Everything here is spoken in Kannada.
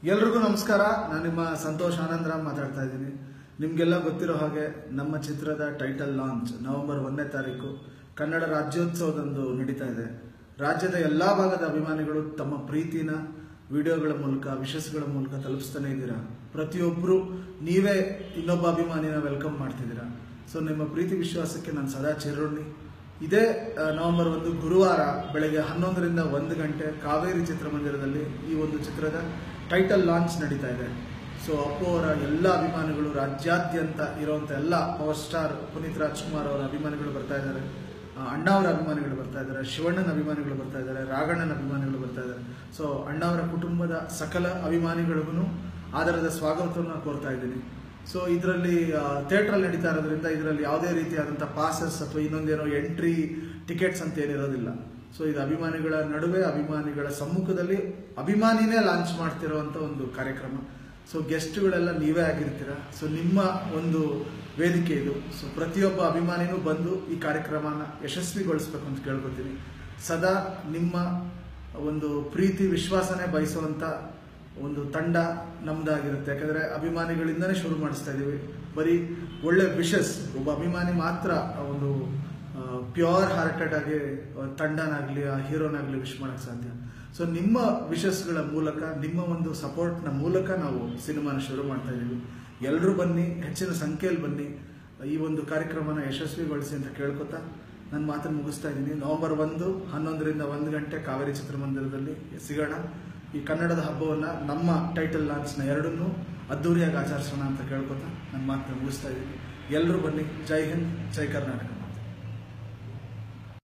ಎಲ್ರಿಗೂ ನಮಸ್ಕಾರ ನಾನು ನಿಮ್ಮ ಸಂತೋಷ್ ಆನಂದರಾಮ್ ಮಾತಾಡ್ತಾ ಇದ್ದೀನಿ ನಿಮಗೆಲ್ಲ ಗೊತ್ತಿರೋ ಹಾಗೆ ನಮ್ಮ ಚಿತ್ರದ ಟೈಟಲ್ ಲಾಂಚ್ ನವೆಂಬರ್ ಒಂದನೇ ತಾರೀಕು ಕನ್ನಡ ರಾಜ್ಯೋತ್ಸವದಂದು ನಡೀತಾ ಇದೆ ರಾಜ್ಯದ ಎಲ್ಲ ಭಾಗದ ಅಭಿಮಾನಿಗಳು ತಮ್ಮ ಪ್ರೀತಿನ ವಿಡಿಯೋಗಳ ಮೂಲಕ ವಿಶಸ್ಗಳ ಮೂಲಕ ತಲುಪಿಸ್ತಾನೆ ಇದ್ದೀರಾ ಪ್ರತಿಯೊಬ್ಬರು ನೀವೇ ಇನ್ನೊಬ್ಬ ಅಭಿಮಾನಿನ ವೆಲ್ಕಮ್ ಮಾಡ್ತಿದ್ದೀರಾ ಸೊ ನಿಮ್ಮ ಪ್ರೀತಿ ವಿಶ್ವಾಸಕ್ಕೆ ನಾನು ಸದಾ ಚಿರೋಣಿ ಇದೇ ಆ, ನವೆಂಬರ್ ಒಂದು ಗುರುವಾರ ಬೆಳಗ್ಗೆ ಹನ್ನೊಂದರಿಂದ ಒಂದು ಗಂಟೆ ಕಾವೇರಿ ಚಿತ್ರಮಂದಿರದಲ್ಲಿ ಈ ಒಂದು ಚಿತ್ರದ ಟೈಟಲ್ ಲಾಂಚ್ ನಡೀತಾ ಇದೆ ಸೊ ಅಪ್ಪು ಅವರ ಎಲ್ಲ ಅಭಿಮಾನಿಗಳು ರಾಜ್ಯಾದ್ಯಂತ ಇರುವಂಥ ಎಲ್ಲ ಪವರ್ ಸ್ಟಾರ್ ಪುನೀತ್ ರಾಜ್ಕುಮಾರ್ ಅವರ ಅಭಿಮಾನಿಗಳು ಬರ್ತಾ ಇದ್ದಾರೆ ಆ, ಅಣ್ಣ ಅವರ ಅಭಿಮಾನಿಗಳು ಬರ್ತಾ ಇದ್ದಾರೆ ಶಿವಣ್ಣನ ಅಭಿಮಾನಿಗಳು ಬರ್ತಾ ಇದ್ದಾರೆ ರಾಘಣ್ಣನ ಅಭಿಮಾನಿಗಳು ಬರ್ತಾ ಇದ್ದಾರೆ ಸೊ ಅಣ್ಣ ಅವರ ಕುಟುಂಬದ ಸಕಲ ಅಭಿಮಾನಿಗಳಿಗೂ ಆಧಾರದ ಸ್ವಾಗತವನ್ನು ಕೋರ್ತಾ ಇದ್ದೀನಿ ಸೊ ಇದರಲ್ಲಿ ಥಿಯೇಟ್ರಲ್ಲಿ ನಡೀತಾ ಇರೋದ್ರಿಂದ ಇದರಲ್ಲಿ ಯಾವುದೇ ರೀತಿಯಾದಂಥ ಪಾಸಸ್ ಅಥವಾ ಇನ್ನೊಂದೇನೋ ಎಂಟ್ರಿ ಟಿಕೆಟ್ಸ್ ಅಂತ ಏನಿರೋದಿಲ್ಲ ಸೊ ಇದು ಅಭಿಮಾನಿಗಳ ನಡುವೆ ಅಭಿಮಾನಿಗಳ ಸಮ್ಮುಖದಲ್ಲಿ ಅಭಿಮಾನಿನೇ ಲಾಂಚ್ ಮಾಡ್ತಿರೋವಂಥ ಒಂದು ಕಾರ್ಯಕ್ರಮ ಸೊ ಗೆಸ್ಟ್ಗಳೆಲ್ಲ ನೀವೇ ಆಗಿರ್ತೀರ ಸೊ ನಿಮ್ಮ ಒಂದು ವೇದಿಕೆ ಇದು ಸೊ ಪ್ರತಿಯೊಬ್ಬ ಅಭಿಮಾನಿನೂ ಬಂದು ಈ ಕಾರ್ಯಕ್ರಮನ ಯಶಸ್ವಿಗೊಳಿಸ್ಬೇಕು ಅಂತ ಕೇಳ್ಕೊತೀನಿ ಸದಾ ನಿಮ್ಮ ಒಂದು ಪ್ರೀತಿ ವಿಶ್ವಾಸನೆ ಬಯಸುವಂಥ ಒಂದು ತಂಡ ನಮ್ದಾಗಿರುತ್ತೆ ಯಾಕಂದ್ರೆ ಅಭಿಮಾನಿಗಳಿಂದನೇ ಶುರು ಮಾಡಿಸ್ತಾ ಇದೀವಿ ಬರೀ ಒಳ್ಳೆ ವಿಶಸ್ ಒಬ್ಬ ಅಭಿಮಾನಿ ಮಾತ್ರ ಆ ಒಂದು ಪ್ಯೂರ್ ಹಾರ್ಟೆಡ್ ಆಗಿ ಆ ತಂಡನಾಗ್ಲಿ ಆ ಹೀರೋನಾಗ್ಲಿ ವಿಶ್ ಮಾಡಕ್ ಸಾಧ್ಯ ಸೊ ನಿಮ್ಮ ವಿಶಸ್ಗಳ ಮೂಲಕ ನಿಮ್ಮ ಒಂದು ಸಪೋರ್ಟ್ನ ಮೂಲಕ ನಾವು ಸಿನಿಮಾನ ಶುರು ಮಾಡ್ತಾ ಇದೀವಿ ಎಲ್ಲರೂ ಬನ್ನಿ ಹೆಚ್ಚಿನ ಸಂಖ್ಯೆಯಲ್ಲಿ ಬನ್ನಿ ಈ ಒಂದು ಕಾರ್ಯಕ್ರಮನ ಯಶಸ್ವಿಗೊಳಿಸಿ ಅಂತ ಕೇಳ್ಕೊತಾ ನನ್ನ ಮಾತನ್ನು ಮುಗಿಸ್ತಾ ಇದ್ದೀನಿ ನವೆಂಬರ್ ಒಂದು ಹನ್ನೊಂದರಿಂದ ಒಂದು ಗಂಟೆ ಕಾವೇರಿ ಚಿತ್ರಮಂದಿರದಲ್ಲಿ ಸಿಗೋಣ ಈ ಕನ್ನಡದ ಹಬ್ಬವನ್ನ ನಮ್ಮ ಟೈಟಲ್ ಲಾಂಚ್ನ ಎರಡನ್ನೂ ಅದ್ದೂರಿಯಾಗಿ ಆಚರಿಸೋಣ ಅಂತ ಕೇಳ್ಕೊತಾ ನನ್ನ ಮಾತನ್ನ ಮುಗಿಸ್ತಾ ಇದ್ದೀನಿ ಎಲ್ಲರೂ ಬನ್ನಿ ಜೈ ಹಿಂದ್ ಜೈ ಕರ್ನಾಟಕ